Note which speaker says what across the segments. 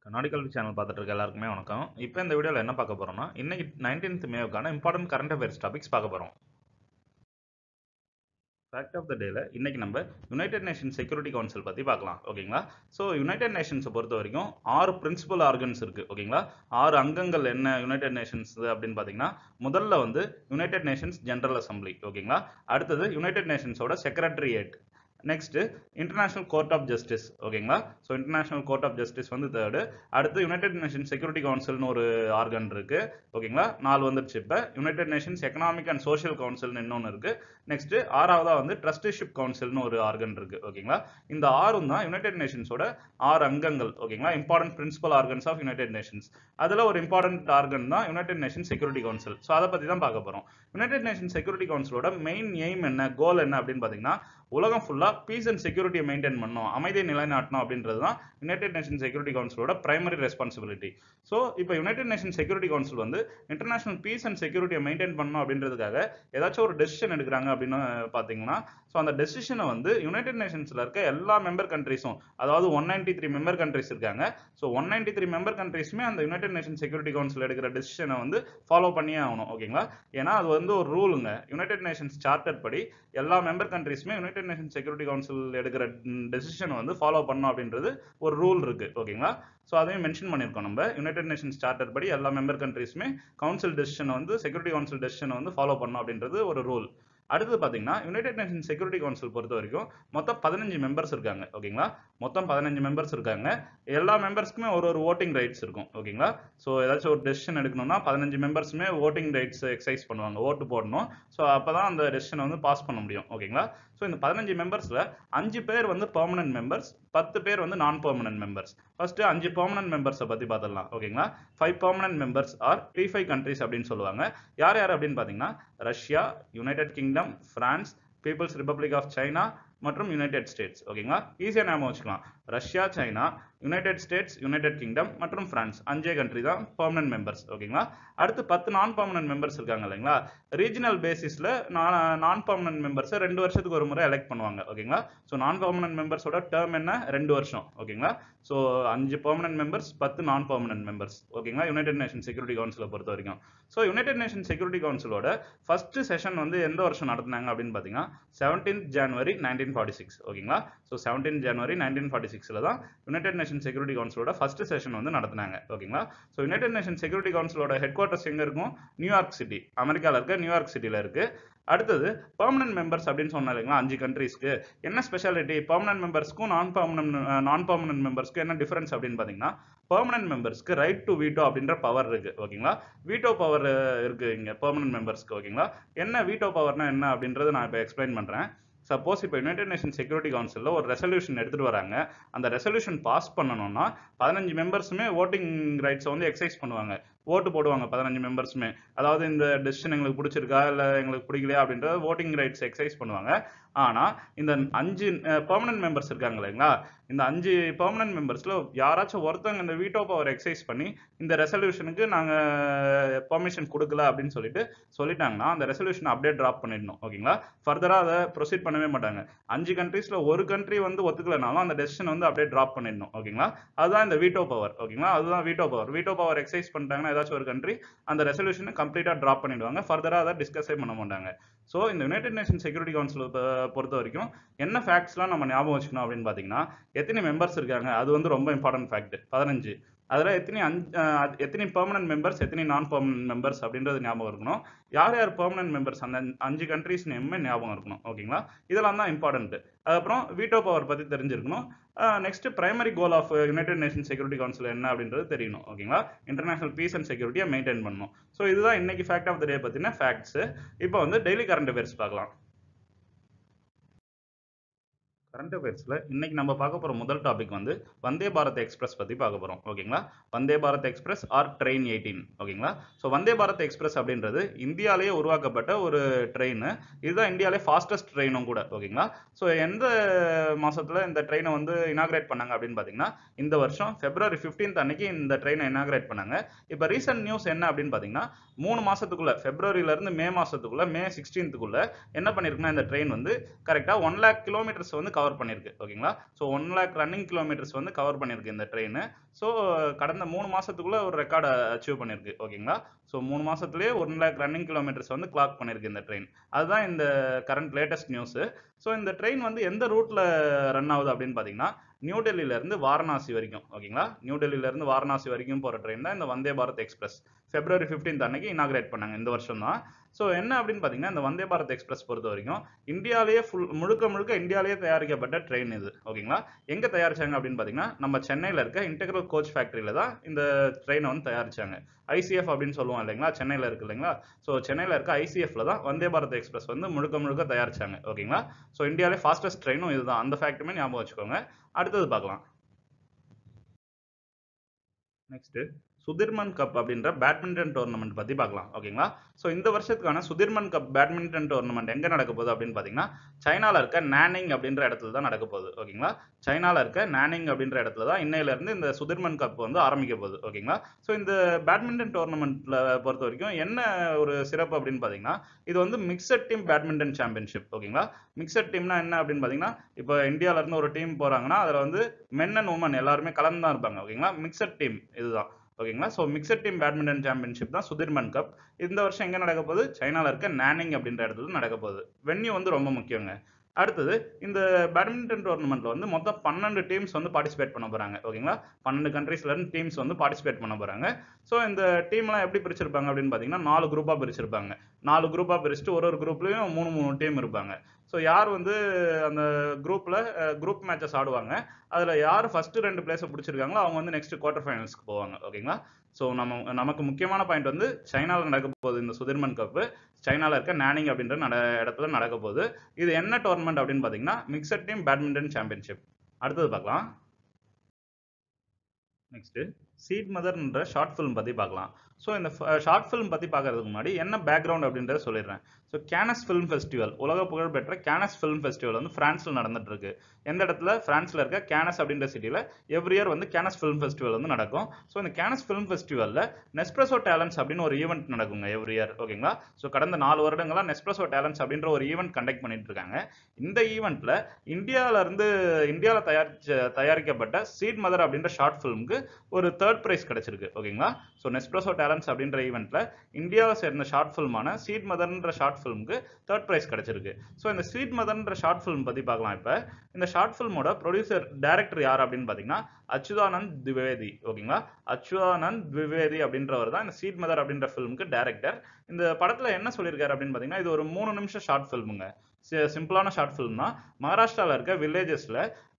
Speaker 1: கண்ணாடி கல்வி சேனல் பார்த்துட்டு இருக்க எல்லாருக்குமே வணக்கம் இப்போ இந்த வீடியோவில் என்ன பார்க்க போறோம்னா இன்னைக்கு நைன்டீன்த் மேவுக்கான இம்பார்ட்டன்ட் கரண்ட் அஃபேர்ஸ் டாபிக்ஸ் பார்க்க போறோம் ஃபேக்ட் ஆஃப் த டேல இன்னைக்கு நம்ம யுனைடெட் நேஷன் செக்யூரிட்டி கவுன்சில் பற்றி பார்க்கலாம் ஓகேங்களா ஸோ யுனைடெட் நேஷன்ஸை பொறுத்த வரைக்கும் ஆறு பிரின்சிபல் ஆர்கன்ஸ் இருக்குது ஓகேங்களா ஆறு அங்கங்கள் என்ன யுனைடெட் நேஷன்ஸ் அப்படின்னு பார்த்தீங்கன்னா முதல்ல வந்து யுனைடெட் நேஷன்ஸ் ஜெனரல் அசம்பிளி ஓகேங்களா அடுத்தது யுனைடெட் நேஷன்ஸோட Secretariat next International Court of Justice ஓகேங்களா so International Court of Justice வந்து தேர்டு அடுத்து யுனைடெட் நேஷன் செக்யூரிட்டி கவுன்சில்னு ஒரு ஆர்கன் இருக்கு ஓகேங்களா நாலு வந்துருச்சு இப்போ United Nations Economic and Social கவுன்சில்னு இன்னொன்று இருக்கு நெக்ஸ்ட் ஆறாவதா வந்து ட்ரஸ்டிஷிப் கவுன்சில்னு ஒரு ஆர்கன் இருக்கு ஓகேங்களா இந்த ஆறும் தான் யுனைடெட் நேஷன்ஸோட ஆறு அங்கங்கள் ஓகேங்களா important principal organs of United Nations அதில் ஒரு இம்பார்ட்டன்ட் ஆர்கன் தான் United Nation Security Council so அதை பற்றி தான் பார்க்க போகிறோம் யுனைடெட் நேஷன் செக்யூரிட்டி கவுன்சிலோட மெயின் எய்ம் என்ன கோல் என்ன அப்படின்னு பார்த்தீங்கன்னா உலகம் ஃபுல்லாக பீஸ் அண்ட் செக்யூரிட்டியை மெயின்டைன் பண்ணணும் அமைதியை நிலைநாட்டணும் அப்படின்றது தான் யுனைடெட் நேஷன் செக்யூரிட்டி கவுன்சிலோட பிரைமரி ரெஸ்பான்சிபிலிட்டி ஸோ இப்போ யுனைடெட் நேஷன் செக்யூரிட்டி கவுன்சில் வந்து இன்டர்நேஷனல் பீஸ் அண்ட் செக்யூரிட்டியை மெயின்டைன் பண்ணணும் அப்படின்றதுக்காக ஏதாச்சும் ஒரு டெசிஷன் எடுக்கிறாங்க அப்படின்னு பார்த்தீங்கன்னா ஸோ அந்த டெசிஷனை வந்து யுனைடெட் நேஷன்ஸில் இருக்க எல்லா மெம்பர் கண்ட்ரிஸும் அதாவது one ninety three member countries இருக்காங்க so one ninety three member கண்ட்ரிஸுமே அந்த யுனைடெட் நேஷன் செக்யூரிட்டி கவுன்சில் எடுக்கிற டெசிஷனை வந்து ஃபாலோ பண்ணியே ஆகணும் ஓகேங்களா ஏன்னா அது வந்து ஒரு ரூலுங்க யுனைடெட் நேஷன்ஸ் சார்ட்டர் படி எல்லா மெம்பர் கண்ட்ரிஸுமே யுனைடெட் நேஷன் செக்யூரிட்டி கவுன்சில் எடுக்கிற டெசிஷனை வந்து ஃபாலோ பண்ணணும் அப்படின்றது ஒரு ரூல் இருக்கு ஓகேங்களா ஸோ அதையும் மென்ஷன் பண்ணியிருக்கோம் நம்ம யுனைடெட் நேஷன்ஸ் சார்ட்டர் படி எல்லா மெம்பர் கண்ட்ரிஸுமே கவுன்சில் டெசிஷனை வந்து செக்யூரிட்டி கவுன்சில் டெசிஷனை வந்து ஃபாலோ பண்ணணும் அப்படின்றது ஒரு ரூல் அடுத்து பார்த்தீங்கன்னா யுனைடெட் நேஷன் செக்யூரிட்டி கவுன்சில் பொறுத்த வரைக்கும் மொத்தம் பதினஞ்சு மெம்பர்ஸ் இருக்காங்க ஓகேங்களா மொத்தம் பதினஞ்சு மெம்பர்ஸ் இருக்காங்க எல்லா மெம்பர்ஸ்க்குமே ஒரு ஒரு ஓட்டிங் ரைட்ஸ் இருக்கும் ஓகேங்களா ஸோ ஏதாச்சும் ஒரு டெசிஷன் எடுக்கணும்னா பதினஞ்சு மெம்பர்ஸுமே ஓட்டிங் ரைட்ஸ் எக்ஸசைஸ் பண்ணுவாங்க ஓட்டு போடணும் ஸோ அப்போ தான் அந்த டெசிஷனை வந்து பாஸ் பண்ண முடியும் ஓகேங்களா ஸோ இந்த பதினஞ்சு மெம்பர்ஸில் அஞ்சு பேர் வந்து பெர்மனன்ட் மெம்பர்ஸ் பத்து பேர் வந்து நான் பெர்மனன்ட் மெம்பர்ஸ் ஃபர்ஸ்ட் அஞ்சு பெர்மனன்ட் மெம்பர்ஸை பற்றி பார்த்துடலாம் ஓகேங்களா five permanent members are the five countries அப்படின்னு சொல்லுவாங்க யார் யார் அப்படின்னு பார்த்தீங்கன்னா Russia United Kingdom France People's Republic of China மற்றும் யுனைடெட் ஸ்டேட்ஸ் ஓகேங்களா ஈஸியாக ஞாபகம் வச்சுக்கலாம் Russia China United States United Kingdom மற்றும் பிரான்ஸ் அஞ்சே கண்ட்ரி தான் பெர்மனன்ட் மெம்பர்ஸ் ஓகேங்களா அடுத்து பத்து நான் பெர்மனன்ட் மெம்பர்ஸ் இருக்காங்க இல்லைங்களா ரீஜனல் பேசிஸில் நான் நான் பெர்மனன்ட் மெம்பர்ஸை ரெண்டு வருஷத்துக்கு ஒரு முறை எலெக்ட் பண்ணுவாங்க ஓகேங்களா ஸோ நான் பெர்மனன்ட் மெம்பர்ஸோட டேர்ம் என்ன ரெண்டு வருஷம் ஓகேங்களா ஸோ அஞ்சு பெர்மனன்ட் மெம்பர்ஸ் பத்து நான் பெர்மனன்ட் மெம்பர்ஸ் ஓகேங்களா யுனைடெட் நேஷன் செக்யூரிட்டி கவுன்சிலை பொறுத்த வரைக்கும் ஸோ யுனைடெட் நேஷன் செக்யூரிட்டி கவுன்சிலோட ஃபர்ஸ்ட் செஷன் வந்து எந்த வருஷம் நடத்தினாங்க அப்படின்னு பார்த்தீங்கன்னா seventeen January nineteen forty six ஓகேங்களா so seventeen January nineteen forty சிக்ஸில் தான் யுனைடெட் நேஷன் செக்யூரிட்டி கவுன்சிலோட ஃபர்ஸ்ட் செஷன் வந்து நடத்தினாங்க ஓகேங்களா ஸோ யுனைடெட் நேஷன் செக்யூரிட்டி கவுன்சிலோட ஹெட் குவார்ட்டர்ஸ் எங்கே இருக்கும் நியூயார்க் சிட்டி அமெரிக்காவில் இருக்க நியூயார்க் சிட்டியில் இருக்கு அடுத்தது பெர்மனன்ட் மெம்பர்ஸ் அப்படின்னு சொன்னா இல்லைங்களா அஞ்சு கண்ட்ரீஸ்க்கு என்ன ஸ்பெஷாலிட்டி பெர்மனன்ட் மெம்பர்ஸ்க்கும் நான் பெர்மனன்ட் நான் பெர்மனன்ட் மெம்பர்ஸ்க்கு என்ன டிஃபரன்ஸ் அப்படின்னு பார்த்தீங்கன்னா பெர்மனன்ட் மெம்பர்ஸ்க்கு ரைட் டு வீட்டோ அப்படின்ற பவர் இருக்கு ஓகேங்களா வீட்டோ பவர் இருக்கு இங்க பெர்மனன்ட் மெம்பர்ஸ்க்கு ஓகேங்களா என்ன வீட்டோ பவர்னா என்ன அப்படின்றத நான் இப்போ எக்ஸ்பிளைன் பண்றேன் சப்போஸ் இப்போ யுனைடெட் நேஷன் செக்யூரிட்டி கவுன்சிலில் ஒரு ரெசல்யூஷன் எடுத்துகிட்டு வராங்க அந்த ரெசல்யூஷன் பாஸ் பண்ணணும்னா பதினஞ்சு மெம்பர்ஸுமே ஓட்டிங் ரைட்ஸை வந்து எக்ஸசைஸ் பண்ணுவாங்க ஓட்டு போடுவாங்க பதினஞ்சு மெம்பர்ஸுமே அதாவது இந்த டெசிஷன் எங்களுக்கு பிடிச்சிருக்கா இல்லை எங்களுக்கு பிடிக்கலையா அப்படின்றத ஓட்டிங் ரைட்ஸ் எக்ஸசைஸ் பண்ணுவாங்க ஆனால் இந்த அஞ்சு பெர்மனன்ட் மெம்பர்ஸ் இருக்காங்க இல்லைங்களா இந்த அஞ்சு பெர்மனன்ட் மெம்பர்ஸில் யாராச்சும் ஒருத்தவங்க இந்த வீட்டோ பவர் எக்ஸசைஸ் பண்ணி இந்த ரெசல்யூஷனுக்கு நாங்கள் பெர்மிஷன் கொடுக்கல அப்படின்னு சொல்லிட்டு சொல்லிட்டாங்கன்னா அந்த ரெசல்யூஷன் அப்படியே ட்ராப் பண்ணிடணும் ஓகேங்களா ஃபர்தராக அதை ப்ரொசீட் பண்ணவே மாட்டாங்க அஞ்சு கண்ட்ரீஸில் ஒரு கண்ட்ரி வந்து ஒத்துக்கலனாலும் அந்த டெசிஷன் வந்து அப்படியே ட்ராப் பண்ணிடணும் ஓகேங்களா அதுதான் இந்த வீட்டோ பவர் ஓகேங்களா அதுதான் veto power veto power exercise பண்ணிட்டாங்கன்னா ஏதாச்சும் ஒரு கண்ட்ரி அந்த ரெசல்யூஷனை கம்ப்ளீட்டாக ட்ராப் பண்ணிடுவாங்க ஃபர்தராக அதை டிஸ்கஸே பண்ண மாட்டாங்க ஸோ இந்த யுனைடெட் நேஷன் செக்யூரிட்டி கவுன்சில் பொறுத்த வரைக்கும் என்ன ஃபேக்ட்ஸ்லாம் நம்ம ஞாபகம் வச்சுக்கணும் அப்படின்னு பார்த்தீங்கன்னா எத்தனை மெம்பர்ஸ் இருக்காங்க அது வந்து ரொம்ப இம்பார்ட்டன்ட் ஃபேக்ட் பதினஞ்சு அதில் எத்தனை அஞ்சு எத்தனை பெர்மனன்ட் மெம்பர்ஸ் எத்தனை நான் பெர்மனன்ட் மெம்பர்ஸ் அப்படின்றது ஞாபகம் இருக்கணும் யார் யார் பெர்மனன்ட் மெம்பர்ஸ் அந்த அஞ்சு கண்ட்ரீஸ் நேமே ஞாபகம் இருக்கணும் ஓகேங்களா இதெல்லாம் தான் இம்பார்ட்டன்ட் அதுக்கப்புறம் வீட்டோ பவர் பற்றி தெரிஞ்சிருக்கணும் next primary goal of United Nation Security Council என்ன அப்படின்றது தெரியணும் ஓகேங்களா இன்டர்நேஷனல் பீஸ் அண்ட் செக்யூரிட்டியை மெயின்டைன் பண்ணணும் ஸோ இதுதான் இன்னைக்கு ஃபேக்ட் ஆஃப் த டே பற்றின ஃபேக்ட்ஸ் இப்போ வந்து டெய்லி கரண்ட் அஃபேர்ஸ் பார்க்கலாம் கரண்ட் அஃபேர்ஸில் இன்னைக்கு நம்ம பார்க்க போகிற முதல் டாபிக் வந்து வந்தே பாரத் எக்ஸ்பிரஸ் பற்றி பார்க்க போகிறோம் ஓகேங்களா Vande Bharat Express or train eighteen ஓகேங்களா ஸோ வந்தே பாரத் எக்ஸ்பிரஸ் அப்படின்றது இந்தியாவிலேயே உருவாக்கப்பட்ட ஒரு ட்ரெயின் இதுதான் இந்தியாவிலே ஃபாஸ்டஸ்ட் ட்ரெயினும் கூட ஓகேங்களா ஸோ எந்த மாதத்தில் இந்த ட்ரெயினை வந்து இனாகிரேட் பண்ணாங்க அப்படின்னு பார்த்தீங்கன்னா இந்த வருஷம் பிப்ரவரி ஃபிஃப்டீன்த் அன்னைக்கு இந்த ட்ரெயினை இனாகிரேட் பண்ணாங்க இப்போ ரீசெண்ட் நியூஸ் என்ன அப்படின்னு பார்த்தீங்கன்னா மூணு மாசத்துக்குள்ள பிப்ரவரியிலேருந்து மே மாசத்துக்குள்ள மே சிக்ஸ்டீன்த்துக்குள்ள என்ன பண்ணிருக்குன்னா இந்த ட்ரெயின் வந்து கரெக்டாக ஒன் லேக் கிலோமீட்டர்ஸ் வந்து கவர் கவர் பண்ணியிருக்கு ஓகேங்களா so one lakh running kilometres வந்து கவர் பண்ணியிருக்கு இந்த ட்ரெயின் ஸோ கடந்த மூணு மாசத்துக்குள்ள ஒரு ரெக்கார்டை அச்சீவ் பண்ணியிருக்கு ஓகேங்களா ஸோ மூணு மாசத்துலயே ஒன் லேக் ரன்னிங் கிலோமீட்டர்ஸ் வந்து கிளாக் பண்ணியிருக்கு இந்த ட்ரெயின் அதுதான் இந்த கரண்ட் லேட்டஸ்ட் நியூஸ் ஸோ இந்த ட்ரெயின் வந்து எந்த ரூட்ல ரன் ஆகுது அப்படின்னு பார்த்தீங்கன்னா நியூ டெல்லியில இருந்து வாரணாசி வரைக்கும் ஓகேங்களா நியூ டெல்லியில இருந்து வாரணாசி வரைக்கும் போற ட்ரெயின் தான் இந்த வந்தே பாரத் எக்ஸ்பிரஸ் பிப்ரவரி 15th அன்னைக்கு இனாகிரேட் பண்ணாங்க இந்த வருஷம் தான் ஸோ என்ன அப்படின்னு பார்த்தீங்கன்னா இந்த வந்தே பாரத் எக்ஸ்பிரஸ் பொறுத்த வரைக்கும் இந்தியாவிலேயே ஃபுல் முழுக்க முழுக்க இந்தியாவிலேயே தயாரிக்கப்பட்ட ட்ரெயின் இது ஓகேங்களா எங்க தயாரிச்சாங்க அப்படின்னு பார்த்தீங்கன்னா நம்ம சென்னையில் இருக்க இன்டெகிரல் கோச் ஃபேக்டரியில தான் இந்த ட்ரெயினை வந்து தயாரிச்சாங்க ஐசிஎஃப் அப்படின்னு சொல்லுவோம் இல்லைங்களா சென்னையில் இருக்கு இல்லைங்களா ஸோ சென்னையில் இருக்க ஐசிஎஃப்ல தான் வந்தே பாரத் எக்ஸ்பிரஸ் வந்து முழுக்க முழுக்க தயாரிச்சாங்க ஓகேங்களா ஸோ இந்தியாவிலே ஃபாஸ்டஸ்ட் ட்ரெயினும் இதுதான் அந்த ஃபேக்டரியுமே ஞாபகம் வச்சுக்கோங்க அடுத்தது பார்க்கலாம் நெக்ஸ்ட் சுதிர்மன் கப் அப்படின்ற பேட்மிண்டன் டோர்னமெண்ட் பத்தி பார்க்கலாம் ஓகேங்களா ஸோ இந்த வருஷத்துக்கான சுதிர்மன் கப் பேட்மிண்டன் டோர்னமெண்ட் எங்க நடக்க போகுது அப்படின்னு பார்த்தீங்கன்னா சைனால இருக்க நானிங் அப்படின்ற இடத்துல தான் நடக்க போகுது ஓகேங்களா சைனால இருக்க நானிங் அப்படின்ற இடத்துல தான் இன்னையில இருந்து இந்த சுதிர்மன் கப் வந்து ஆரம்பிக்க போகுது ஓகேங்களா ஸோ இந்த பேட்மிண்டன் டோர்னமெண்ட்ல பொறுத்த வரைக்கும் என்ன ஒரு சிறப்பு அப்படின்னு பார்த்தீங்கன்னா இது வந்து மிக்சட் டீம் பேட்மிண்டன் சாம்பியன்ஷிப் ஓகேங்களா மிக்சட் டீம்னா என்ன அப்படின்னு பார்த்தீங்கன்னா இப்போ இந்தியால இருந்து ஒரு டீம் போறாங்கன்னா அதுல வந்து மென் அண்ட் உமன் எல்லாருமே கலந்து தான் இருப்பாங்க ஓகேங்களா மிக்சட் டீம் இதுதான் ஓகேங்களா so mixed team badminton championship தான் சுதிர்மன் கப் இந்த வருஷம் எங்க நடக்க போகுது சைனால இருக்க நானிங் அப்படின்ற இடத்துல நடக்க போகுது வென்யூ வந்து ரொம்ப முக்கியங்க அடுத்தது இந்த பேட்மிண்டன் டோர்னமெண்ட்ல வந்து மொத்தம் பன்னெண்டு டீம்ஸ் வந்து பார்ட்டிசிபேட் பண்ண போறாங்க ஓகேங்களா பன்னெண்டு கண்ட்ரீஸ்ல இருந்து டீம்ஸ் வந்து பார்ட்டிசிபேட் பண்ண போறாங்க ஸோ இந்த டீம்லாம் எப்படி பிரிச்சிருப்பாங்க அப்படின்னு பார்த்தீங்கன்னா நாலு குரூப்பா பிரிச்சிருப்பாங்க நாலு குரூப்பா பிரிச்சுட்டு ஒரு ஒரு குரூப்லயும் மூணு மூணு டீம் இருப்பாங்க ஸோ யார் வந்து அந்த குரூப்ல குரூப் மேட்சஸ் ஆடுவாங்க அதுல யார் ஃபர்ஸ்ட் ரெண்டு பிளேஸை பிடிச்சிருக்காங்களோ அவங்க வந்து நெக்ஸ்ட் குவார்டர் ஃபைனல்ஸ்க்கு போவாங்க ஓகேங்களா ஸோ நம்ம நமக்கு முக்கியமான பாயிண்ட் வந்து சைனால நடக்க போகுது இந்த சுதிர்மன் கப்பு சைனால இருக்க நானிங் அப்படின்ற நட இடத்துல நடக்க போகுது இது என்ன டோர்னமெண்ட் அப்படின்னு பார்த்தீங்கன்னா மிக்சட் டீம் பேட்மிண்டன் சாம்பியன்ஷிப் அடுத்தது பார்க்கலாம் நெக்ஸ்ட் சீட் மதர்ன்ற ஷார்ட் ஃபிலிம் பத்தி பார்க்கலாம் ஸோ இந்த ஷார்ட் ஃபிலிம் பத்தி பார்க்கறதுக்கு முன்னாடி என்ன பேக்ரவுண்ட் அப்படின்றத சொல்லிடுறேன் ஸோ கேனஸ் ஃபிலிம் ஃபெஸ்டிவல் உலக புகழ்பெற்ற கேனஸ் ஃபிலிம் ஃபெஸ்டிவல் வந்து பிரான்ஸ்ல நடந்துட்டு இருக்கு எந்த இடத்துல பிரான்ஸ்ல இருக்க கேனஸ் அப்படின்ற சிட்டில எவ்ரி இயர் வந்து கேனஸ் ஃபிலிம் ஃபெஸ்டிவல் வந்து நடக்கும் ஸோ இந்த கேனஸ் ஃபிலிம் ஃபெஸ்டிவல்ல நெஸ்பிரசோ டேலண்ட்ஸ் அப்படின்னு ஒரு ஈவெண்ட் நடக்குங்க எவ்ரி இயர் ஓகேங்களா ஸோ கடந்த நாலு வருடங்களா நெஸ்பிரசோ டேலண்ட்ஸ் அப்படின்ற ஒரு ஈவெண்ட் கண்டக்ட் பண்ணிட்டு இருக்காங்க இந்த ஈவெண்ட்ல இந்தியால இருந்து இந்தியால தயாரிச்ச தயாரிக்கப்பட்ட சீட் மதர் அப்படின்ற ஷார்ட் ஃபிலிமுக்கு ஒரு தேர்ட் பிரைஸ் கிடைச்சிருக்கு ஓகேங்களா ஸோ நெஸ்பிரசோ டேலண்ட்ஸ் அப்படின்ற ஈவெண்ட்ல இந்தியாவை சேர்ந்த ஷார்ட் ஃபிலிமான சீட் மதர்ன்ற ஷார்ட் ஃபிலிமுக்கு தேர்ட் பிரைஸ் கிடைச்சிருக்கு ஸோ இந்த சீட் மதர்ன்ற ஷார்ட் ஃபிலிம் பத்தி பார்க்கலாம் இப்போ இந்த ஷார்ட் ஃபிலிமோட ப்ரொடியூசர் டைரக்டர் யார் அப்படின்னு பார்த்தீங்கன்னா அச்சுதானந்த் திவேதி ஓகேங்களா அச்சுதானந்த் திவேதி அப்படின்றவர் தான் இந்த சீட் மதர் அப்படின்ற ஃபிலிமுக்கு டைரக்டர் இந்த படத்துல என்ன சொல்லியிருக்காரு அப்படின்னு பார்த்தீங்கன்னா இது ஒரு மூணு நிமிஷம் ஷார்ட் ஃபிலிமுங்க சிம்பிளான ஷார்ட் ஃபிலிம் தான் மகாராஷ்டிராவில் இருக்க வில்லேஜஸ்ல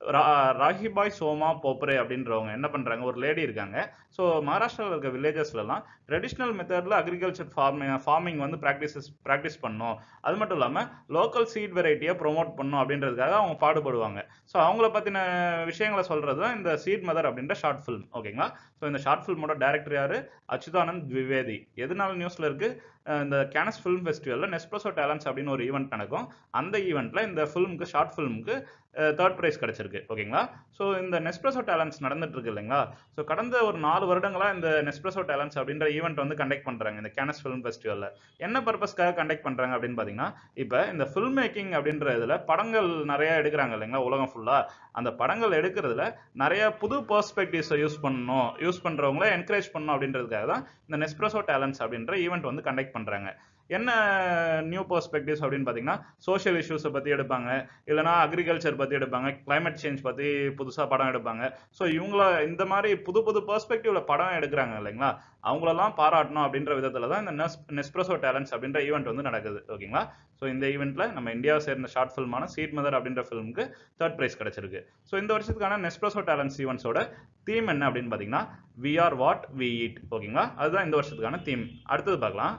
Speaker 1: ராகிபாய் சோமா போப்ரே அப்படின்றவங்க என்ன பண்றாங்க ஒரு லேடி இருக்காங்க ஸோ மகாராஷ்டிராவில் இருக்க வில்லேஜஸ்லாம் ட்ரெடிஷ்னல் மெத்தட்ல அக்ரிகல்ச்சர் ஃபார்மிங் ஃபார்மிங் வந்து ப்ராக்டிசஸ் ப்ராக்டிஸ் பண்ணும் அது மட்டும் இல்லாமல் லோக்கல் சீட் வெரைட்டியை ப்ரொமோட் பண்ணும் அப்படின்றதுக்காக அவங்க பாடுபடுவாங்க ஸோ அவங்கள பற்றின விஷயங்களை சொல்றது தான் இந்த சீட் மதர் அப்படின்ற ஷார்ட் ஃபிலிம் ஓகேங்களா ஸோ இந்த ஷார்ட் ஃபிலிமோட டேரக்டர் யாரு அச்சுதானந்த் திவேதி எதனால நியூஸ்ல இருக்கு இந்த கேனஸ் ஃபிலிம் ஃபெஸ்டிவலில் நெஸ்ப்ரஸோ டேலண்ட்ஸ் அப்படின்னு ஒரு ஈவெண்ட் நடக்கும் அந்த ஈவெண்ட்ல இந்த ஃபிலிமுக்கு ஷார்ட் ஃபிலிமுக்கு தேர்ட் ப்ரைஸ் கிடைச்சிருக்கு ஓகேங்களா ஸோ இந்த நெஸ்ப்ரஸோ டேலண்ட்ஸ் நடந்துட்டு இருக்கு இல்லைங்களா ஸோ கடந்த ஒரு நாலு வருடங்களா இந்த நெஸ்ப்ரஸோ டேலண்ட்ஸ் அப்படின்ற ஈவெண்ட் வந்து கண்டக்ட் பண்றாங்க இந்த கேனஸ் ஃபிலிம் ஃபெஸ்டிவலில் என்ன பர்பஸ்க்காக கண்டக்ட் பண்றாங்க அப்படின்னு பார்த்தீங்கன்னா இப்போ இந்த ஃபில்ம் மேக்கிங் அப்படின்ற இதில் படங்கள் நிறைய எடுக்கிறாங்க இல்லைங்களா உலகம் ஃபுல்லா அந்த படங்கள் எடுக்கிறதுல நிறைய புது பெர்ஸ்பெக்டிவ்ஸை யூஸ் பண்ணணும் யூஸ் பண்றவங்கள என்கரேஜ் பண்ணணும் அப்படின்றதுக்காக தான் இந்த நெஸ்ப்ரஸோ டேலண்ட்ஸ் அப்படின்ற ஈவெண்ட் வந்து கண்டக்ட் பண்றாங்க என்ன நியூ பெர்ஸ்பெக்டிவ்ஸ் அப்படின்னு பார்த்தீங்கன்னா சோஷியல் இஷ்யூஸை பற்றி எடுப்பாங்க இல்லைனா அக்ரிகல்ச்சர் பற்றி எடுப்பாங்க கிளைமேட் சேஞ்ச் பற்றி புதுசாக படம் எடுப்பாங்க ஸோ இவங்கள இந்த மாதிரி புது புது பெர்ஸ்பெக்டிவ்ல படம் எடுக்கிறாங்க இல்லைங்களா அவங்களெல்லாம் பாராட்டணும் அப்படின்ற விதத்தில் தான் இந்த நெஸ் நெஸ்ப்ரஸோ டேலண்ட்ஸ் அப்படின்ற ஈவெண்ட் வந்து நடக்குது ஓகேங்களா ஸோ இந்த ஈவெண்ட்ல நம்ம இந்தியாவை சேர்ந்த ஷார்ட் ஃபில்மான சீட் மதர் அப்படின்ற ஃபிலிமுக்கு தேர்ட் ப்ரைஸ் கிடைச்சிருக்கு ஸோ இந்த வருஷத்துக்கான நெஸ்ப்ரஸோ டேலண்ட்ஸ் ஈவெண்ட்ஸோட தீம் என்ன அப்படின்னு பார்த்தீங்கன்னா we are what we eat ஓகேங்களா அதுதான் இந்த வருஷத்துக்கான தீம் அடுத்தது பார்க்கலாம்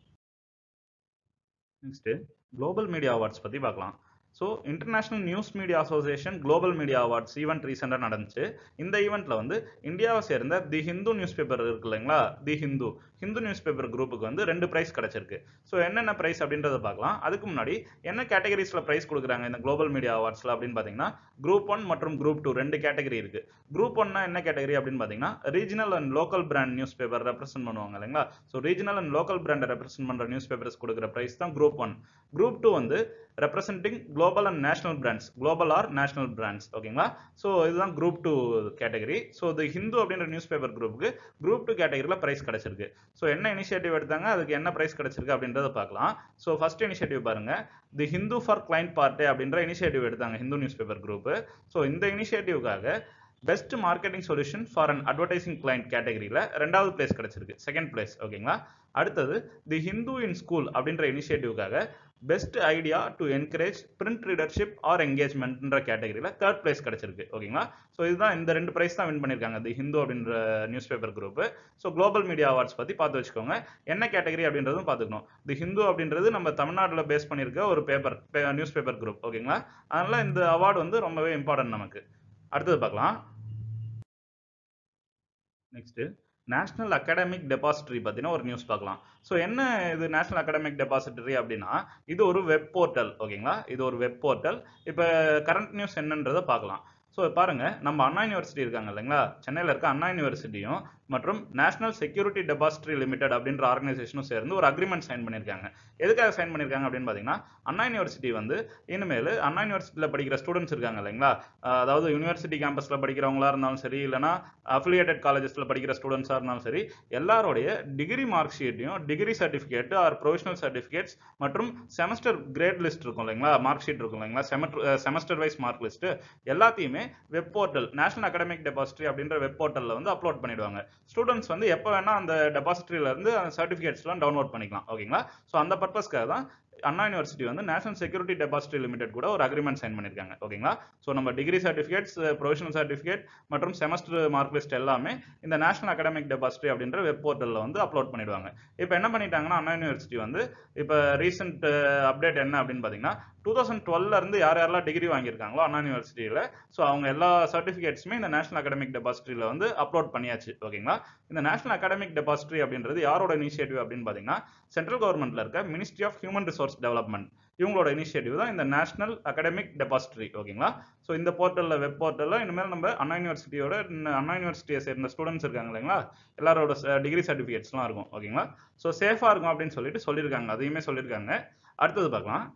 Speaker 1: நெக்ஸ்ட் குளோபல் மீடியா அவார்ட்ஸ் பற்றி பார்க்கலாம் so International News Media Association Global media Awards event ரீசெண்டாக நடந்துச்சு இந்த ஈவெண்ட்ல வந்து இந்தியாவை சேர்ந்த தி ஹிந்து நியூஸ் பேப்பர் இருக்கு இல்லைங்களா the Hindu Hindu newspaper குரூப்புக்கு வந்து ரெண்டு ப்ரைஸ் கிடைச்சிருக்கு ஸோ என்னென்ன ப்ரைஸ் அப்படின்றத பார்க்கலாம் அதுக்கு முன்னாடி என்ன கேட்டகரிஸ்ல ப்ரைஸ் கொடுக்குறாங்க இந்த குளோபல் மீடியா அவார்ட்ஸ்ல அப்படின்னு பார்த்தீங்கன்னா குரூப் ஒன் மற்றும் குரூப் டூ ரெண்டு கேட்டகரி இருக்கு குரூப் ஒன்னா என்ன கேட்டகரி அப்படின்னு பார்த்தீங்கன்னா regional and local brand newspaper represent பண்ணுவாங்க இல்லைங்களா ஸோ ரீஜனல் அண்ட் லோக்கல் பிராண்டை ரெப்ரசென்ட் பண்ற நியூஸ் பேப்பர்ஸ் கொடுக்குற ப்ரைஸ் தான் குரூப் ஒன் குரூப் டூ வந்து representing global and national brands global or national brands ஓகேங்களா ஸோ இதுதான் group two category so the Hindu அப்படின்ற நியூஸ் பேப்பர் குரூப்புக்கு குரூப் டூ கேட்டகரியில் ப்ரைஸ் கிடைச்சிருக்கு ஸோ என்ன இனிஷியேட்டிவ் எடுத்தாங்க அதுக்கு என்ன ப்ரைஸ் கிடைச்சிருக்கு அப்படின்றத பார்க்கலாம் ஸோ ஃபர்ஸ்ட் இனிஷியேட்டிவ் பாருங்க the Hindu for client party அப்படின்ற இனிஷியேட்டிவ் எடுத்தாங்க Hindu newspaper group so இந்த இனிஷியேட்டிவ்காக best marketing solution for an advertising client கேட்டகரியில் ரெண்டாவது பிளேஸ் கிடைச்சிருக்கு செகண்ட் பிளேஸ் ஓகேங்களா அடுத்தது தி ஹிந்து இன் ஸ்கூல் அப்படின்ற இனிஷியேட்டிவ்காக best idea to encourage print readership or என்கேஜ்மெண்ட்ன்ற கேட்டகரியில் தேர்ட் பிளேஸ் கிடைச்சிருக்கு ஓகேங்களா ஸோ இதுதான் இந்த ரெண்டு பிரைஸ் தான் வின் பண்ணியிருக்காங்க தி ஹிந்து அப்படின்ற newspaper group so global media awards பற்றி பார்த்து வச்சுக்கோங்க என்ன கேட்டகரி அப்படின்றதும் பார்த்துக்கணும் தி ஹிந்து அப்படின்றது நம்ம தமிழ்நாட்டில் பேஸ் பண்ணியிருக்க ஒரு பேப்பர் நியூஸ் பேப்பர் குரூப் ஓகேங்களா அதனால இந்த அவார்டு வந்து ரொம்பவே இம்பார்ட்டன்ட் நமக்கு அடுத்தது பார்க்கலாம் நெக்ஸ்ட் நேஷனல் அகாடமிக் டெபாசிட்டரி பற்றின ஒரு நியூஸ் பார்க்கலாம் ஸோ என்ன இது நேஷனல் அகாடமிக் டெபாசிட்டரி அப்படின்னா இது ஒரு வெப் போர்ட்டல் ஓகேங்களா இது ஒரு வெப் போர்ட்டல் இப்போ கரண்ட் நியூஸ் என்னன்றதை பார்க்கலாம் ஸோ பாருங்க நம்ம அண்ணா யூனிவர்சிட்டி இருக்காங்க இல்லைங்களா சென்னையில் இருக்க அண்ணா யூனிவர்சிட்டியும் மற்றும் நேஷனல் செக்யூரிட்டி டெபாசிட்டரி லிமிடெட் அப்படின்ற ஆர்கனைசேஷனும் சேர்ந்து ஒரு அக்ரிமெண்ட் சைன் பண்ணியிருக்காங்க எதுக்காக சைன் பண்ணியிருக்காங்க அப்படின்னு பார்த்தீங்கன்னா அண்ணா யூனிவர்சிட்டி வந்து இனிமேல் அண்ணா யூனிவர்சிட்டியில் படிக்கிற ஸ்டூடெண்ட்ஸ் இருக்காங்க இல்லைங்களா அதாவது யூனிவர்சிட்டி கேம்பஸில் படிக்கிறவங்களா இருந்தாலும் சரி இல்லைனா அஃபிலியேட்டட் காலேஜஸில் படிக்கிற ஸ்டூடெண்ட்ஸாக இருந்தாலும் சரி எல்லாருடைய டிகிரி மார்க் ஷீட்டையும் degree certificate or professional certificates மற்றும் செமஸ்டர் கிரேட் லிஸ்ட் இருக்கும் இல்லைங்களா மார்க் ஷீட் இருக்கும் இல்லைங்களா semester semester wise mark list எல்லாத்தையுமே web portal National Academic Depository அப்படின்ற வெப் போர்ட்டலில் வந்து அப்லோட் பண்ணிடுவாங்க ஸ்டூடெண்ட்ஸ் வந்து எப்போ வேணால் அந்த டெபாசிட்டரியில இருந்து அந்த சர்டிஃபிகேட்ஸ்லாம் டவுன்லோட் பண்ணிக்கலாம் ஓகேங்களா ஸோ அந்த பர்பஸ்க்காக தான் அண்ணா யூனிவர்சிட்டி வந்து நேஷனல் செக்யூரிட்டி டெபாசிட்டரி லிமிடெட் கூட ஒரு அக்ரிமெண்ட் சைன் பண்ணியிருக்காங்க ஓகேங்களா ஸோ நம்ம டிகிரி சர்டிஃபிகேட்ஸ் ப்ரொஃபஷனல் சர்டிஃபிகேட் மற்றும் செமஸ்டர் மார்க் லிஸ்ட் எல்லாமே இந்த நேஷனல் அகாடமிக் டெபாசிட்டரி அப்படின்ற வெப் போர்ட்டலில் வந்து அப்லோட் பண்ணிடுவாங்க இப்போ என்ன பண்ணிட்டாங்கன்னா அண்ணா யூனிவர்சிட்டி வந்து இப்போ ரீசெண்ட் அப்டேட் என்ன அப்படின்னு பார்த்தீங்கன்னா டூ தௌசண்ட் டுவெல்ல இருந்து யார் யாரெல்லாம் டிகிரி வாங்கியிருக்காங்களோ அண்ணா யூனிவர்சிட்டியில் ஸோ அவங்க எல்லா சர்டிஃபிகேட்ஸுமே இந்த நேஷனல் அகாடமிக் டெபாசிட்டரியில் வந்து அப்லோட் பண்ணியாச்சு ஓகேங்களா இந்த நேஷனல் அகாடமிக் டெபாசிட்டரி அப்படின்றது யாரோட இனிஷியேட்டிவ் அப்படின்னு பார்த்தீங்கன்னா சென்ட்ரல் கவர்மெண்ட்ல இருக்க Ministry of Human Resource Development இவங்களோட இனிஷியேட்டிவ் தான் இந்த நேஷனல் அகாடமிக் டெபாசிட்டரி ஓகேங்களா ஸோ இந்த போர்ட்டலில் வெப் போர்ட்டலில் இனிமேல் நம்ம அண்ணா யூனிவர்சிட்டியோட அண்ணா யூனிவர்சிட்டியை சேர்ந்த ஸ்டூடெண்ட்ஸ் இருக்காங்க இல்லைங்களா எல்லாரோட டிகிரி சர்டிஃபிகேட்ஸ்லாம் இருக்கும் ஓகேங்களா ஸோ சேஃபாக இருக்கும் அப்படின்னு சொல்லிட்டு சொல்லியிருக்காங்க அதையுமே சொல்லியிருக்காங்க அடுத்தது பார்க்கலாம்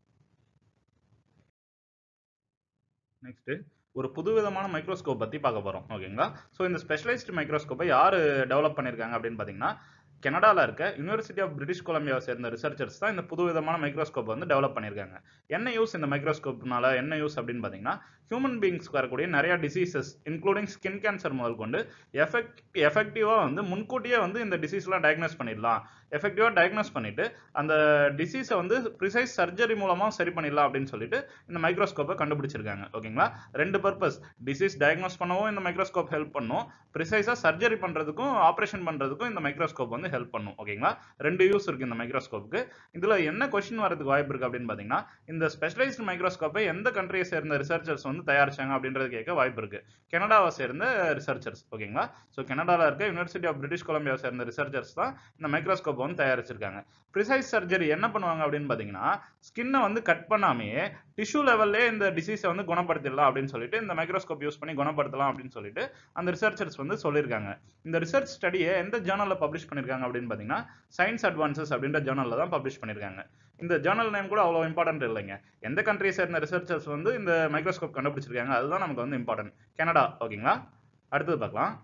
Speaker 1: நெக்ஸ்ட் ஒரு புதுவிதமான மைக்ரோஸ்கோப் பற்றி பார்க்க போகிறோம் ஓகேங்களா ஸோ இந்த ஸ்பெஷலைஸ்டு மைக்ரோஸ்கோப்பை யார் டெவலப் பண்ணியிருக்காங்க அப்படின்னு பார்த்தீங்கன்னா கனடாவில் இருக்க யூனிவர்சிட்டி ஆஃப் பிரிட்டிஷ் கொலம்பியாவை சேர்ந்த ரிசர்ச்சர்ஸ் தான் இந்த புதுவிதமான மைக்ரோஸ்கோப் வந்து டெவலப் பண்ணியிருக்காங்க என்ன யூஸ் இந்த மைக்ரோஸ்கோப்னால என்ன யூஸ் அப்படின்னு பார்த்தீங்கன்னா ஹியூமன் பீங்ஸ்க்கு வரக்கூடிய நிறைய டிசீசஸ் இன்க்ளூடிங் ஸ்கின் கேன்சர் முதல் கொண்டு எஃபெக்ட் எஃபெக்டிவாக வந்து முன்கூட்டியே வந்து இந்த டிசீஸ்லாம் டயக்னோஸ் பண்ணிடலாம் எஃபெக்டிவாக டயக்னோஸ் பண்ணிட்டு அந்த டிசீஸை வந்து ப்ரிசைஸ் சர்ஜரி மூலமாக சரி பண்ணிடலாம் அப்படின்னு சொல்லிட்டு இந்த மைக்ரோஸ்கோப்பை கண்டுபிடிச்சிருக்காங்க ஓகேங்களா ரெண்டு பர்பஸ் டிசீஸ் டயக்னோஸ் பண்ணவும் இந்த மைக்ரோஸ்கோப் ஹெல்ப் பண்ணும் ப்ரிசைஸாக சர்ஜரி பண்ணுறதுக்கும் ஆப்ரேஷன் பண்ணுறதுக்கும் இந்த மைக்ரோஸ்கோப் வந்து ஹெல்ப் பண்ணும் ஓகேங்களா ரெண்டு யூஸ் இருக்கு இந்த மைக்ரோஸ்கோப்புக்கு இதில் என்ன கொஸ்டின் வரதுக்கு வாய்ப்பு இருக்கு அப்படின்னு பார்த்தீங்கன்னா இந்த ஸ்பெஷலைஸ்டு மைக்ரோஸ்கோப்பை எந்த கண்ட்ரியை சேர்ந்த ரிசர்ச்சர்ஸ் வந்து தயாரிச்சாங்க அப்படின்றது கேட்க வாய்ப்பு இருக்கு கனடாவை சேர்ந்த ரிசர்ச்சர்ஸ் ஓகேங்களா ஸோ கனடாவில் இருக்க யூனிவர்சிட்டி ஆஃப் பிரிட்டிஷ் கொலம்பியாவை சேர்ந்த ரிசர்ச்சர்ஸ் தான் இந்த மைக்ரோஸ்கோப் வந்து தயாரிச்சிருக்காங்க ப்ரிசைஸ் சர்ஜரி என்ன பண்ணுவாங்க அப்படின்னு பார்த்தீங்கன்னா ஸ்கின்னை வந்து கட் பண்ணாமையே டிஷ்யூ லெவல்லே இந்த டிசீஸை வந்து குணப்படுத்திடலாம் அப்படின்னு சொல்லிட்டு இந்த மைக்ரோஸ்கோப் யூஸ் பண்ணி குணப்படுத்தலாம் அப்படின்னு சொல்லிட்டு அந்த ரிசர்ச்சர்ஸ் வந்து சொல்லியிருக்காங்க இந்த ரிசர்ச் ஸ்டடியை எந்த ஜேர்னலில் பப்ளிஷ் பண்ணியிருக்காங்க அப்படின்னு பார்த்தீங்கன்னா சயின்ஸ் அட்வான்சஸ் அப்படின்ற ஜேர்னலில் தான் பப்ளிஷ் பண்ணியிருக்காங்க இந்த ஜேர்னல் நேம் கூட அவ்வளோ இம்பார்ட்டன்ட் இல்லைங்க எந்த கண்ட்ரியை சேர்ந்த ரிசர்ச்சர்ஸ் வந்து இந்த மைக்ரோஸ்கோப் கண்டுபிடிச்சிருக்காங்க அதுதான் நமக்கு வந்து இம்பார்ட்டன்ட் கனடா ஓகேங்களா அடுத்தது பார்க்கலாம்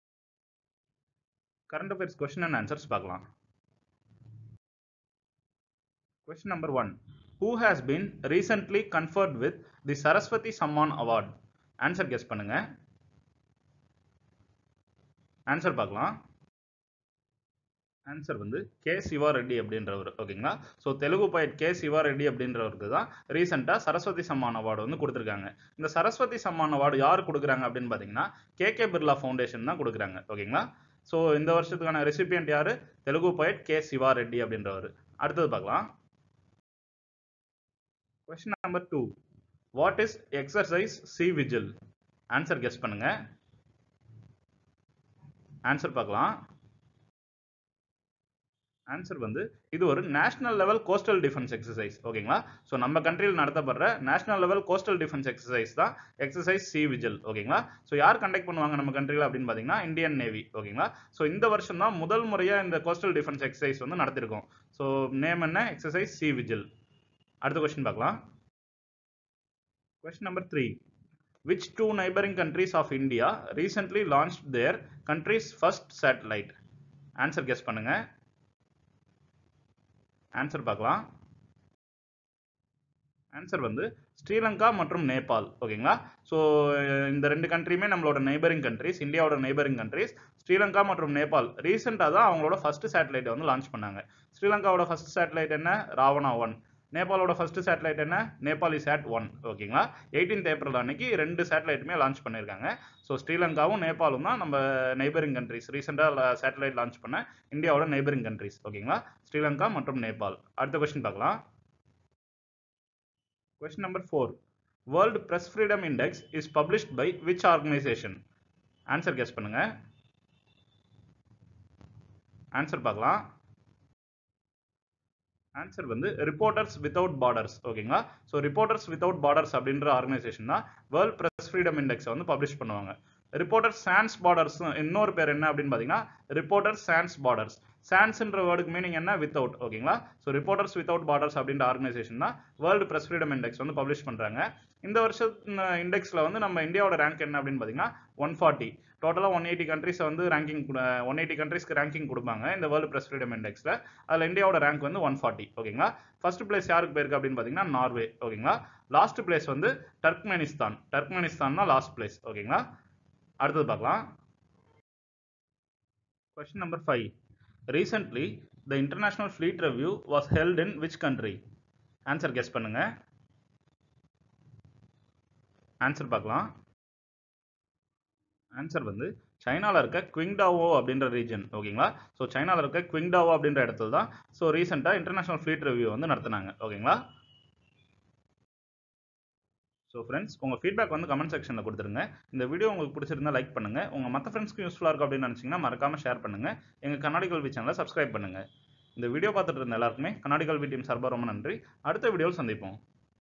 Speaker 1: current affairs question and answers பார்க்கலாம் Question number one. Who has been recently conferred with the Saraswati Samman Award? Answer guess பண்ணுங்க ஆன்சர் பார்க்கலாம் ஆன்சர் வந்து கே சிவா ரெட்டி அப்படின்றவர் ஓகேங்களா so Telugu byte K Siva Reddy அப்படின்றவருக்கு தான் ரீசெண்டாக சரஸ்வதி சம்மான் அவார்டு வந்து கொடுத்துருக்காங்க இந்த சரஸ்வதி சம்மான் அவார்டு யார் கொடுக்குறாங்க அப்படின்னு பார்த்தீங்கன்னா கே கே பிர்லா ஃபவுண்டேஷன் தான் கொடுக்குறாங்க ஓகேங்களா ஸோ இந்த வருஷத்துக்கான ரெசிபியன்ட் யார் தெலுங்கு பைட் கே சிவா ரெட்டி அப்படின்றவர் அடுத்தது பார்க்கலாம் question number two what is exercise sea vigil answer guess பண்ணுங்க ஆன்சர் பார்க்கலாம் ஆன்சர் வந்து இது ஒரு national level coastal defence exercise ஓகேங்களா ஸோ நம்ம கண்ட்ரியில் நடத்தப்படுற national level coastal defence exercise தான் எக்ஸசைஸ் சி விஜில் ஓகேங்களா ஸோ யார் கண்டக்ட் பண்ணுவாங்க நம்ம கண்ட்ரியில் அப்படின்னு பார்த்தீங்கன்னா இந்தியன் நேவி ஓகேங்களா ஸோ இந்த வருஷம் தான் முதல் முறையாக இந்த கோஸ்டல் டிஃபென்ஸ் எக்ஸசைஸ் வந்து நடத்திருக்கோம் ஸோ நேம் என்ன எக்ஸசைஸ் சி விஜில் அடுத்த கொஸ்டின் பார்க்கலாம் Question number three. Which two neighboring countries of India recently launched their country's first satellite? Answer guess பண்ணுங்க ஆன்சர் பார்க்கலாம் ஆன்சர் வந்து ஸ்ரீலங்கா மற்றும் நேபாள் ஓகேங்களா ஸோ இந்த ரெண்டு கண்ட்ரியுமே நம்மளோட நெய்பரிங் கண்ட்ரிஸ் இந்தியாவோட நெய்பரிங் கண்ட்ரிஸ் ஸ்ரீலங்கா மற்றும் நேபாள் ரீசெண்டாக தான் அவங்களோட ஃபர்ஸ்ட் சேட்டலைட்டை வந்து லான்ச் பண்ணாங்க ஸ்ரீலங்காவோட ஃபர்ஸ்ட் சேட்டலைட் என்ன ராவணா ஒன் நேபாளோட ஃபர்ஸ்ட் சேட்டலைட் என்ன நேபாளி சேட் ஒன் ஓகேங்களா எயிட்டீன்த் ஏப்ரல் அன்னைக்கு ரெண்டு சேட்டலைட்டுமே லான்ச் பண்ணியிருக்காங்க ஸோ ஸ்ரீலங்காவும் நேபாளும் தான் நம்ம நெய்பரிங் கண்ட்ரிஸ் ரீசெண்டாக சேட்டலைட் லான்ச் பண்ண இந்தியாவோட நெய்பரிங் கண்ட்ரிஸ் ஓகேங்களா ஸ்ரீலங்கா மற்றும் நேபாள் அடுத்த கொஸ்டின் பார்க்கலாம் question number four world press freedom index is published by which organisation answer guess பண்ணுங்க ஆன்சர் பார்க்கலாம் ஆன்சர் வந்து ரிப்போர்ட்டர்ஸ் வித்தவுட் பார்டர்ஸ் ஓகேங்களா ஸோ ரிப்போர்ட்டர்ஸ் வித்தவுட் பார்டர்ஸ் அப்படின்ற ஆர்கனைசேஷன் தான் வேர்ல்ட் பிரஸ் ஃப்ரீடம் இண்டெக்ஸை வந்து பப்ளிஷ் பண்ணுவாங்க ரிப்போர்ட்டர் சான்ஸ் பார்டர்ஸ் இன்னொரு பேர் என்ன அப்படின்னு பார்த்தீங்கன்னா ரிப்போர்ட்டர் சான்ஸ் பார்டர்ஸ் சான்ஸ்ன்ற வேர்டுக்கு மீனிங் என்ன வித்தவுட் ஓகேங்களா ஸோ ரிப்போர்ட்டர்ஸ் வித்தவுட் பார்டர்ஸ் அப்படின்ற ஆர்கனைசேஷன் தான் வேர்ல்டு பிரஸ் ஃப்ரீடம் இண்டெக்ஸ் வந்து பப்ளிஷ் பண்ணுறாங்க இந்த வருஷம் இண்டெக்ஸில் வந்து நம்ம இந்தியாவோட ரேங்க் என்ன அப்படின்னு பார்த்தீங்கன்னா ஒன் ஃபார்ட்டி டோட்டலாக ஒன் எயிட்டி கண்ட்ரிஸை வந்து ரேங்கிங் ஒன் எயிட்டி கண்ட்ரிஸ்க்கு ரேங்கிங் கொடுப்பாங்க இந்த வேர்ல்டு பிரஸ் ஃப்ரீடம் இண்டெக்ஸில் அதில் இந்தியாவோட ரேங்க் வந்து ஒன் ஃபார்ட்டி ஓகேங்களா ஃபர்ஸ்ட் பிளேஸ் யாருக்கு போயிருக்கு அப்படின்னு பார்த்தீங்கன்னா நார்வே ஓகேங்களா லாஸ்ட் பிளேஸ் வந்து டர்க்மெனிஸ்தான் டர்க்மெனிஸ்தான் தான் லாஸ்ட் பிளேஸ் ஓகேங்களா அடுத்தது பார்க்கலாம் question number five recently the international fleet review was held in which country answer guess பண்ணுங்க ஆன்சர் பார்க்கலாம் ஆன்சர் வந்து சைனாவில் இருக்க குவிங்டாவோ அப்படின்ற ரீஜன் ஓகேங்களா ஸோ சைனாவில் இருக்க குவிங்டாவோ அப்படின்ற இடத்துல தான் ஸோ ரீசெண்டாக இன்டர்நேஷனல் ஃப்ளீட் ரிவ்யூ வந்து நடத்தினாங்க ஓகேங்களா ஸோ ஃப்ரெண்ட்ஸ் உங்கள் ஃபீட்பேக் வந்து கமெண்ட் செக்ஷனில் கொடுத்துருங்க இந்த வீடியோ உங்களுக்கு பிடிச்சிருந்தா லைக் பண்ணுங்கள் உங்கள் மற்ற ஃப்ரெண்ட்ஸ்க்கு யூஸ்ஃபுல்லாக இருக்கும் அப்படின்னு நினச்சிங்கன்னா மறக்காமல் ஷேர் பண்ணுங்கள் எங்கள் கண்ணாடி கல்வி சேனலை சப்ஸ்கிரைப் பண்ணுங்கள் இந்த வீடியோ பார்த்துட்டு இருந்த எல்லாருக்குமே கண்ணாடி கல்வி டீம் சார்பாக ரொம்ப நன்றி அடுத்த வீடியோவில் சந்திப்போம்